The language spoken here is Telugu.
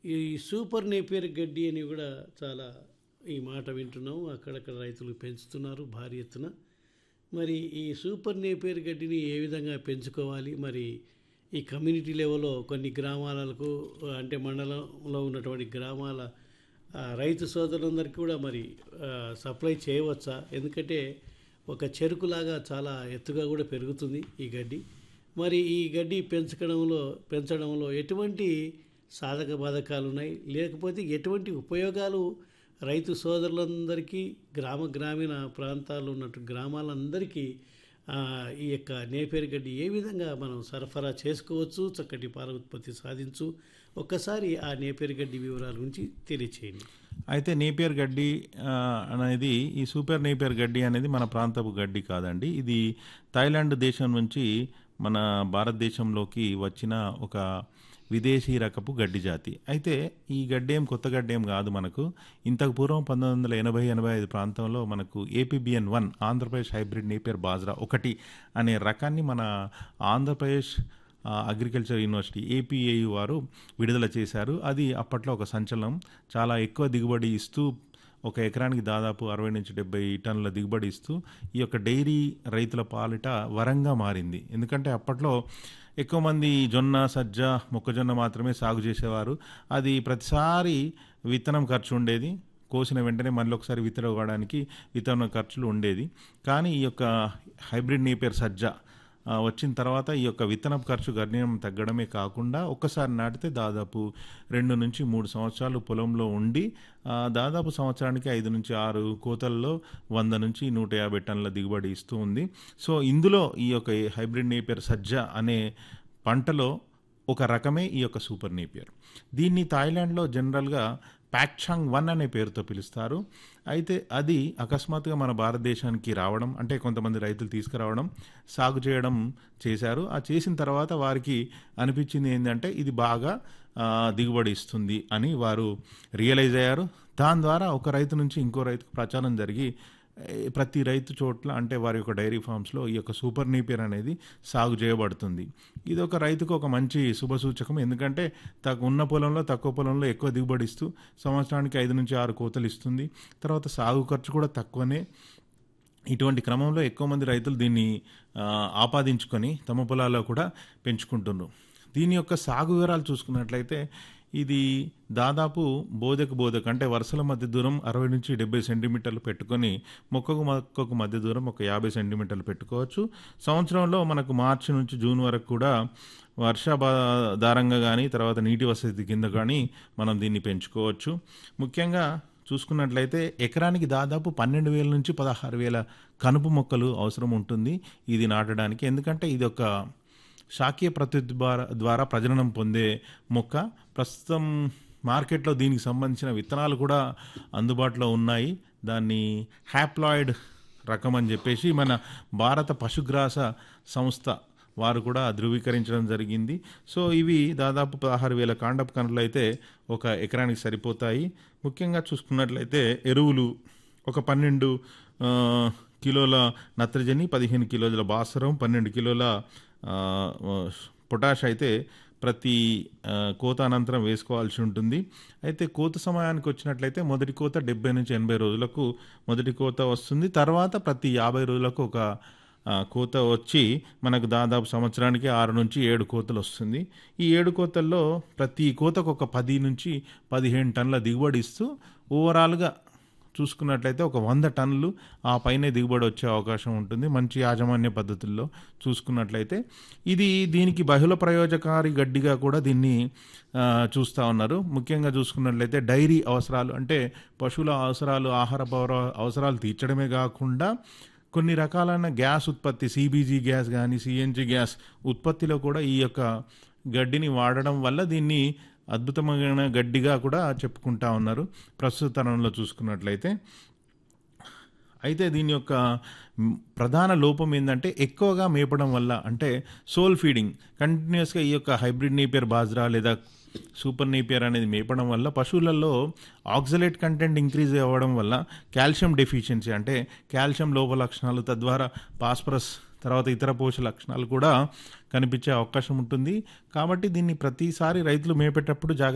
ఈ సూపర్ నేపియర్ గడ్డి అని కూడా చాలా ఈ మాట వింటున్నాం అక్కడక్కడ రైతులు పెంచుతున్నారు భారీ ఎత్తున మరి ఈ సూపర్ నేపియర్ గడ్డిని ఏ విధంగా పెంచుకోవాలి మరి ఈ కమ్యూనిటీ లెవెల్లో కొన్ని గ్రామాలకు అంటే మండలంలో ఉన్నటువంటి గ్రామాల ఆ, రైతు సోదరులందరికీ కూడా మరి ఆ, సప్లై చేయవచ్చా ఎందుకంటే ఒక చెరుకులాగా చాలా ఎత్తుగా కూడా పెరుగుతుంది ఈ గడ్డి మరి ఈ గడ్డి పెంచడంలో పెంచడంలో ఎటువంటి సాధక బాధకాలు ఉన్నాయి లేకపోతే ఎటువంటి ఉపయోగాలు రైతు సోదరులందరికీ గ్రామ గ్రామీణ ప్రాంతాల్లో ఉన్నట్టు గ్రామాలందరికీ ఆ, ఈ యొక్క నేపేరు గడ్డి ఏ విధంగా మనం సరఫరా చేసుకోవచ్చు చక్కటి పాల ఉత్పత్తి సాధించు ఒక్కసారి ఆ నేపేరు గడ్డి వివరాల గురించి తెలియచేయండి అయితే నేపియర్ గడ్డి ఆ, అనేది ఈ సూపర్ నేపియర్ గడ్డి అనేది మన ప్రాంతపు గడ్డి కాదండి ఇది థాయిలాండ్ దేశం నుంచి మన భారతదేశంలోకి వచ్చిన ఒక విదేశీ రకపు గడ్డి జాతి అయితే ఈ గడ్డి ఏం కొత్త గడ్డి ఏం కాదు మనకు ఇంతకు పూర్వం పంతొమ్మిది వందల ఎనభై ఎనభై ఐదు ప్రాంతంలో మనకు APBN one Andhra Pradesh hybrid Napier Bajra ఒకటి అనే రకాన్ని మన ఆంధ్రప్రదేశ్ ఆ, అగ్రికల్చర్ యూనివర్సిటీ ఏపీఏయు వారు విడుదల చేశారు అది అప్పట్లో ఒక సంచలనం చాలా ఎక్కువ దిగుబడి ఇస్తూ ఒక ఎకరానికి దాదాపు అరవై నుంచి డెబ్బై టన్నుల దిగుబడి ఇస్తూ ఈ యొక్క డైరీ రైతుల పాలిట వరంగా మారింది ఎందుకంటే అప్పట్లో ఎక్కువ మంది జొన్న సజ్జ మొక్కజొన్న మాత్రమే సాగు చేసేవారు అది ప్రతిసారి విత్తనం ఖర్చు ఉండేది కోసిన వెంటనే మళ్ళీ ఒకసారి విత్తడవడానికి విత్తన ఖర్చులు ఉండేది కానీ ఈ యొక్క హైబ్రిడ్ నేపియర్ సజ్జ ఆ, వచ్చిన తర్వాత ఈ యొక్క విత్తనం ఖర్చు గణనీయం తగ్గడమే కాకుండా ఒక్కసారి నాటితే దాదాపు రెండు నుంచి మూడు సంవత్సరాలు పొలంలో ఉండి ఆ, దాదాపు సంవత్సరానికి ఐదు నుంచి ఆరు కోతల్లో వంద నుంచి నూట యాభై టన్నుల దిగుబడి ఇస్తూ ఉంది సో ఇందులో ఈ యొక్క హైబ్రిడ్ నేపియర్ సజ్జ అనే పంటలో ఒక రకమే ఈ యొక్క సూపర్ నేపియర్ దీన్ని థాయిలాండ్లో జనరల్గా ప్యాక్చాంగ్ వన్ అనే పేరుతో పిలుస్తారు అయితే అది అకస్మాత్తుగా మన భారతదేశానికి రావడం అంటే కొంతమంది రైతులు తీసుకురావడం సాగు చేయడం చేశారు ఆ చేసిన తర్వాత వారికి అనిపించింది ఏంటంటే ఇది బాగా ఆ, దిగుబడి ఇస్తుంది అని వారు రియలైజ్ అయ్యారు దాని ద్వారా ఒక రైతు నుంచి ఇంకో రైతుకు ప్రచారం జరిగి ఏ, ప్రతి రైతు చోట్ల అంటే వారి యొక్క డైరీ ఫామ్స్లో ఈ యొక్క సూపర్ నీపియర్ అనేది సాగు చేయబడుతుంది ఇది ఒక రైతుకు ఒక మంచి శుభసూచకం ఎందుకంటే తక్కువ ఉన్న పొలంలో తక్కువ పొలంలో ఎక్కువ దిగుబడి ఇస్తూ సంవత్సరానికి ఐదు నుంచి ఆరు కోతలు ఇస్తుంది తర్వాత సాగు ఖర్చు కూడా తక్కువనే ఇటువంటి క్రమంలో ఎక్కువ మంది రైతులు దీన్ని ఆ, ఆపాదించుకొని తమ పొలాల్లో కూడా పెంచుకుంటున్నారు దీని యొక్క సాగు వివరాలు చూసుకున్నట్లయితే ఇది దాదాపు బోధకు బోధకు అంటే వరుసల మధ్య దూరం అరవై నుంచి డెబ్బై సెంటీమీటర్లు పెట్టుకొని మొక్కకు మొక్కకు మధ్య దూరం ఒక యాభై సెంటీమీటర్లు పెట్టుకోవచ్చు సంవత్సరంలో మనకు మార్చి నుంచి జూన్ వరకు కూడా వర్షాధారంగా కానీ తర్వాత నీటి వసతి కింద కానీ మనం దీన్ని పెంచుకోవచ్చు ముఖ్యంగా చూసుకున్నట్లయితే ఎకరానికి దాదాపు పన్నెండు వేల నుంచి పదహారు వేల కనుపు మొక్కలు అవసరం ఉంటుంది ఇది నాటడానికి ఎందుకంటే ఇది ఒక శాఖీయ ప్రత్యుత్తి ద్వారా ద్వారా ప్రజననం పొందే మొక్క ప్రస్తుతం మార్కెట్లో దీనికి సంబంధించిన విత్తనాలు కూడా అందుబాటులో ఉన్నాయి దాన్ని హ్యాప్లాయిడ్ రకం అని చెప్పేసి మన భారత పశుగ్రాస సంస్థ వారు కూడా ధృవీకరించడం జరిగింది సో ఇవి దాదాపు పదహారు వేల కాండపు కనులు అయితే ఒక ఎకరానికి సరిపోతాయి ముఖ్యంగా చూసుకున్నట్లయితే ఎరువులు ఒక పన్నెండు ఆ, కిలోల నత్రజని పదిహేను కిలోల భాస్వరం పన్నెండు కిలోల ఆ, పొటాష్ అయితే ప్రతి ఆ, కోత అనంతరం వేసుకోవాల్సి ఉంటుంది అయితే కోత సమయానికి వచ్చినట్లయితే మొదటి కోత డెబ్బై నుంచి ఎనభై రోజులకు మొదటి కోత వస్తుంది తర్వాత ప్రతి యాభై రోజులకు ఒక ఆ, కోత వచ్చి మనకు దాదాపు సంవత్సరానికి ఆరు నుంచి ఏడు కోతలు వస్తుంది ఈ ఏడు కోతల్లో ప్రతి కోతకు ఒక పది నుంచి పదిహేను టన్నుల దిగుబడి ఇస్తూ ఓవరాల్గా చూసుకున్నట్లయితే ఒక వంద టన్నులు ఆ పైనే దిగుబడి వచ్చే అవకాశం ఉంటుంది మంచి యాజమాన్య పద్ధతుల్లో చూసుకున్నట్లయితే ఇది దీనికి బహుళ ప్రయోజకారి గడ్డిగా కూడా దీన్ని ఆ, చూస్తూ ఉన్నారు ముఖ్యంగా చూసుకున్నట్లయితే డైరీ అవసరాలు అంటే పశువుల అవసరాలు ఆహార పౌర అవసరాలు తీర్చడమే కాకుండా కొన్ని రకాలైన గ్యాస్ ఉత్పత్తి సిబిజీ గ్యాస్ కానీ సిఎన్జి గ్యాస్ ఉత్పత్తిలో కూడా ఈ యొక్క గడ్డిని వాడడం వల్ల దీన్ని అద్భుతమైన గడ్డిగా కూడా చెప్పుకుంటా ఉన్నారు ప్రస్తుత తరంలో చూసుకున్నట్లయితే అయితే దీని యొక్క మ్, ప్రధాన లోపం ఏంటంటే ఎక్కువగా మేపడం వల్ల అంటే సోల్ ఫీడింగ్ కంటిన్యూస్గా ఈ యొక్క హైబ్రిడ్ నేపియర్ బాజ్రా లేదా సూపర్ నేపియర్ అనేది మేపడం వల్ల పశువులలో ఆక్సలేట్ కంటెంట్ ఇంక్రీజ్ అవ్వడం వల్ల కాల్షియం డెఫిషియన్సీ అంటే కాల్షియం లోప లక్షణాలు తద్వారా పాస్పరస్ తర్వాత ఇతర పోషక లక్షణాలు కూడా కనిపించే అవకాశం ఉంటుంది కాబట్టి దీన్ని ప్రతిసారి రైతులు మేపేటప్పుడు జాగ్రత్త